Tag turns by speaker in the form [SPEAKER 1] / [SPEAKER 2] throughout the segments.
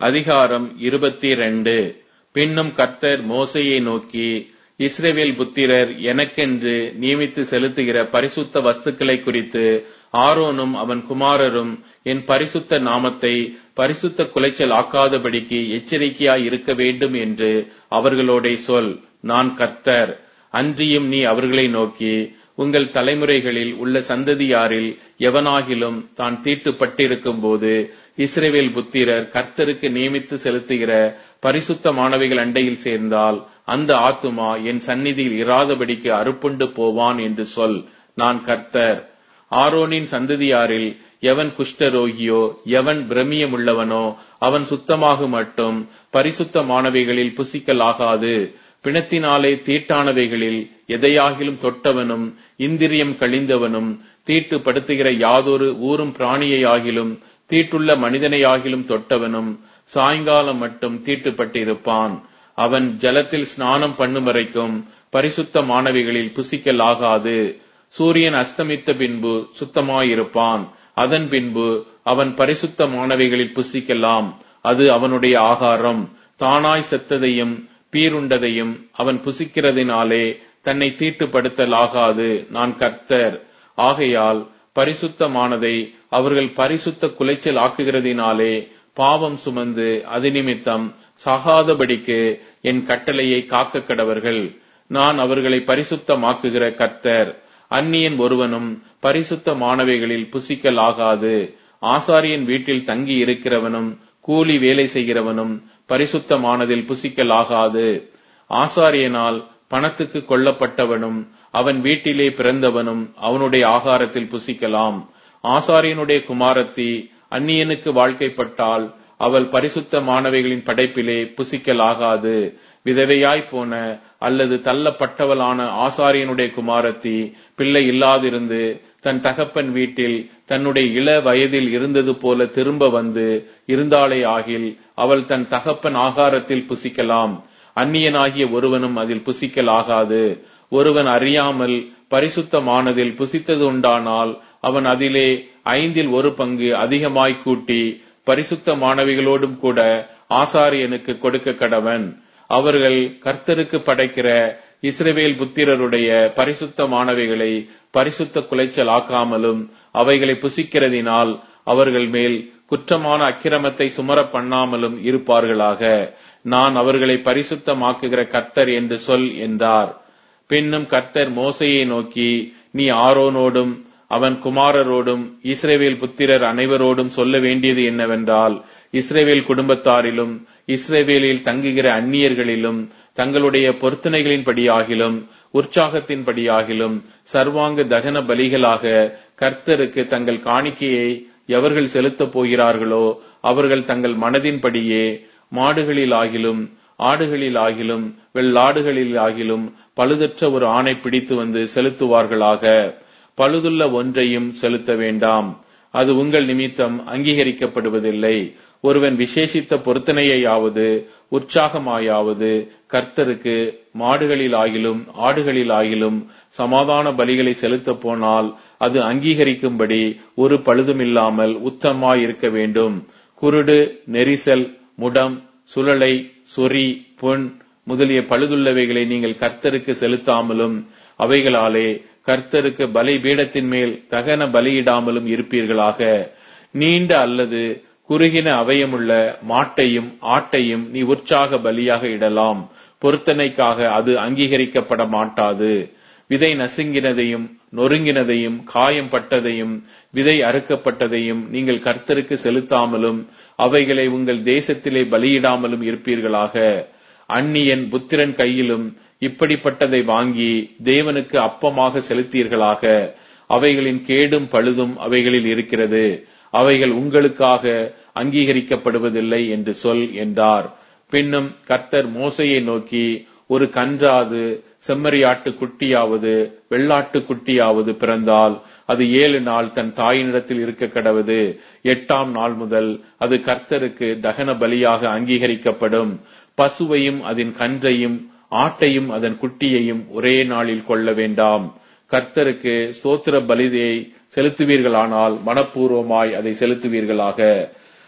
[SPEAKER 1] அதிகாரம் இருபத்தி ரெண்டு பின்னும் கர்த்தர் மோசையை நோக்கி இஸ்ரேவேல் புத்திரர் எனக்கென்று நியமித்து செலுத்துகிற பரிசுத்த வஸ்துக்களை குறித்து ஆரோனும் அவன் குமாரரும் என் பரிசுத்த நாமத்தை பரிசுத்த குலைச்சல் ஆக்காதபடிக்கு எச்சரிக்கையாய் இருக்க வேண்டும் என்று அவர்களோட சொல் நான் கர்த்தர் அன்றியும் நீ அவர்களை நோக்கி உங்கள் தலைமுறைகளில் உள்ள சந்ததியாரில் எவனாகிலும் தான் தீட்டுப்பட்டிருக்கும் போது இஸ்ரேவேல் புத்திரர் கர்த்தருக்கு நியமித்து செலுத்துகிற பரிசுத்த மாணவிகள் அண்டையில் சேர்ந்தால் அந்த ஆத்துமா என் சந்நிதியில் இராதபடிக்கு அறுப்புண்டு போவான் என்று சொல் நான் கர்த்தர் ஆரோனின் சந்ததியாரில் எவன் குஷ்டரோகியோ எவன் பிரமியமுள்ளவனோ அவன் சுத்தமாக மட்டும் பரிசுத்த மாணவிகளில் புசிக்கலாகாது பிணத்தினாலே தீட்டானவைகளில் எதையாகிலும் தொட்டவனும் இந்திரியம் கழிந்தவனும் தீட்டுப்படுத்துகிற யாதொரு ஊரும் பிராணியையாகிலும் தீட்டுள்ள மனிதனையாகிலும் தொட்டவனும் சாயங்காலம் மட்டும் தீட்டுப்பட்டிருப்பான் அவன் ஜலத்தில் ஸ்நானம் பண்ணும் வரைக்கும் பரிசுத்த மாணவிகளில் புசிக்கலாகாது சூரியன் அஸ்தமித்த பின்பு சுத்தமாயிருப்பான் அதன் பின்பு அவன் பரிசுத்த மாணவிகளில் புசிக்கலாம் அது அவனுடைய ஆகாரம் தானாய் செத்ததையும் பீருண்டதையும் அவன் புசிக்கிறதினாலே தன்னை தீட்டுப்படுத்தலாகாது நான் கர்த்தர் ஆகையால் பரிசுத்தமானதை அவர்கள் பரிசுத்த குலைச்சல் ஆக்குகிறதினாலே பாவம் சுமந்து அது நிமித்தம் சாகாதபடிக்கு என் கட்டளையை காக்க கடவர்கள் நான் அவர்களை பரிசுத்தமாக்குகிற கர்த்தர் அந்நியன் ஒருவனும் பரிசுத்த மாணவிகளில் புசிக்கலாகாது ஆசாரியன் வீட்டில் தங்கி இருக்கிறவனும் கூலி வேலை செய்கிறவனும் பரிசுத்தமானதில் புசிக்கலாகாது ஆசாரியனால் பணத்துக்கு கொல்லப்பட்டவனும் அவன் வீட்டிலே பிறந்தவனும் அவனுடைய ஆகாரத்தில் புசிக்கலாம் ஆசாரியனுடைய குமாரத்தி அந்நியனுக்கு வாழ்க்கைப்பட்டால் அவள் பரிசுத்த மாணவிகளின் படைப்பிலே புசிக்கலாகாது விதவையாய் போன அல்லது தள்ளப்பட்டவளான ஆசாரியனுடைய குமாரத்தி பிள்ளை இல்லாதிருந்து தன் தகப்பன் வீட்டில் தன்னுடைய இள வயதில் இருந்தது போல திரும்ப வந்து இருந்தாளே ஆகில் அவள் தன் தகப்பன் ஆகாரத்தில் புசிக்கலாம் அந்நியனாகிய ஒருவனும் அதில் புசிக்கலாகாது ஒருவன் அறியாமல் பரிசுத்தமானதில் புசித்தது உண்டானால் அவன் அதிலே ஐந்தில் ஒரு பங்கு அதிகமாய் கூட்டி பரிசுத்த மாணவிகளோடும் கூட ஆசாரியனுக்கு கொடுக்க கடவன் அவர்கள் கர்த்தருக்கு படைக்கிற இஸ்ரவேல் புத்திரருடைய பரிசுத்த மாணவிகளை பரிசுத்த குலைச்சல் ஆக்காமலும் அவைகளை புசிக்கிறதினால் அவர்கள் மேல் குற்றமான அக்கிரமத்தை சுமர பண்ணாமலும் இருப்பார்களாக நான் அவர்களை பரிசுத்தமாக்குகிற கர்த்தர் என்று சொல் என்றார் பின்னும் கர்த்தர் மோசையை நோக்கி நீ ஆரோனோடும் அவன் குமாரரோடும் இஸ்ரேவேல் புத்திரர் அனைவரோடும் சொல்ல வேண்டியது என்னவென்றால் இஸ்ரேவேல் குடும்பத்தாரிலும் இஸ்ரேவேலில் தங்குகிற அந்நியர்களிலும் தங்களுடைய பொருத்தனைகளின்படியாகிலும் உற்சாகத்தின்படியாகிலும் சர்வாங்க தகன பலிகளாக கர்த்தருக்கு தங்கள் காணிக்கையை எவர்கள் செலுத்தப் போகிறார்களோ அவர்கள் தங்கள் மனதின்படியே மாடுகளிலாகிலும் ஆடுகளிலாகிலும் வெள்ளாடுகளிலாகிலும் பழுதற்ற ஒரு ஆணை பிடித்து வந்து செலுத்துவார்களாக பழுதுள்ள ஒன்றையும் செலுத்த வேண்டாம் அது உங்கள் நிமித்தம் அங்கீகரிக்கப்படுவதில்லை ஒருவன் விசேஷித்த பொருத்தனையாவது உற்சாகமாயாவது கர்த்தருக்கு மாடுகளிலாகிலும் ஆடுகளிலாகிலும் சமாதான பலிகளை செலுத்த போனால் அது அங்கீகரிக்கும்படி ஒரு பழுதுமில்லாமல் உத்தமாய் இருக்க வேண்டும் குருடு நெரிசல் முடம் சுழலை சொறி பொன் முதலிய பழுதுள்ளவைகளை நீங்கள் கர்த்தருக்கு செலுத்தாமலும் அவைகளாலே கர்த்தருக்கு பலி பீடத்தின் மேல் தகன பலியிடாமலும் இருப்பீர்களாக நீண்ட அல்லது குறுகின அவயமுள்ள மாட்டையும் ஆட்டையும் நீ உற்சாக பலியாக இடலாம் பொருத்தனைக்காக அது அங்கீகரிக்கப்பட மாட்டாது விதை நசுங்கினதையும் நொறுங்கினதையும் காயம் பட்டதையும் விதை அறுக்கப்பட்டதையும் நீங்கள் கர்த்தருக்கு செலுத்தாமலும் அவைகளை உங்கள் தேசத்திலே பலியிடாமலும் இருப்பீர்களாக அந்நியன் புத்திரன் கையிலும் இப்படிப்பட்டதை வாங்கி தேவனுக்கு அப்பமாக செலுத்தீர்களாக அவைகளின் கேடும் பழுதும் அவைகளில் இருக்கிறது அவைகள் உங்களுக்காக அங்கீகரிக்கப்படுவதில்லை என்று சொல் என்றார் பின்னும் கர்த்தர் மோசையை நோக்கி ஒரு கன்றாது செம்மறியாட்டு குட்டியாவது வெள்ளாட்டு குட்டியாவது பிறந்தால் அது ஏழு நாள் தன் தாயினிடத்தில் இருக்க கடவது எட்டாம் நாள் முதல் அது கர்த்தருக்கு தகன பலியாக அங்கீகரிக்கப்படும் பசுவையும் அதன் கன்றையும் ஆட்டையும் அதன் குட்டியையும் ஒரே நாளில் கொள்ள வேண்டாம் கர்த்தருக்கு ஸ்தோத்திர பலிதையை செலுத்துவீர்களானால் மனப்பூர்வமாய் அதை செலுத்துவீர்களாக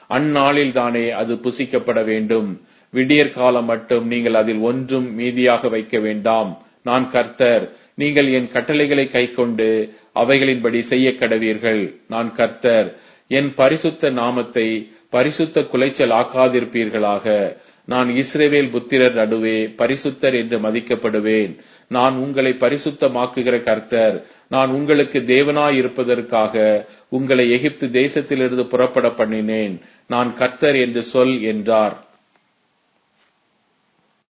[SPEAKER 1] அந்நாளில் தானே அது புசிக்கப்பட வேண்டும் விடியற் காலம் மட்டும் நீங்கள் அதில் ஒன்றும் மீதியாக வைக்க வேண்டாம் நான் கர்த்தர் நீங்கள் என் கட்டளைகளை கைக்கொண்டு அவைகளின்படி செய்ய கடவீர்கள் நான் கர்த்தர் என் பரிசுத்த நாமத்தை பரிசுத்த குலைச்சல் ஆக்காதிருப்பீர்களாக நான் இஸ்ரேவேல் புத்திரர் நடுவே பரிசுத்தர் என்று மதிக்கப்படுவேன் நான் உங்களை பரிசுத்தமாக்குகிற கர்த்தர் நான் உங்களுக்கு தேவனாயிருப்பதற்காக உங்களை எகிப்து தேசத்திலிருந்து புறப்பட பண்ணினேன் நான் கர்த்தர் என்று சொல் என்றார்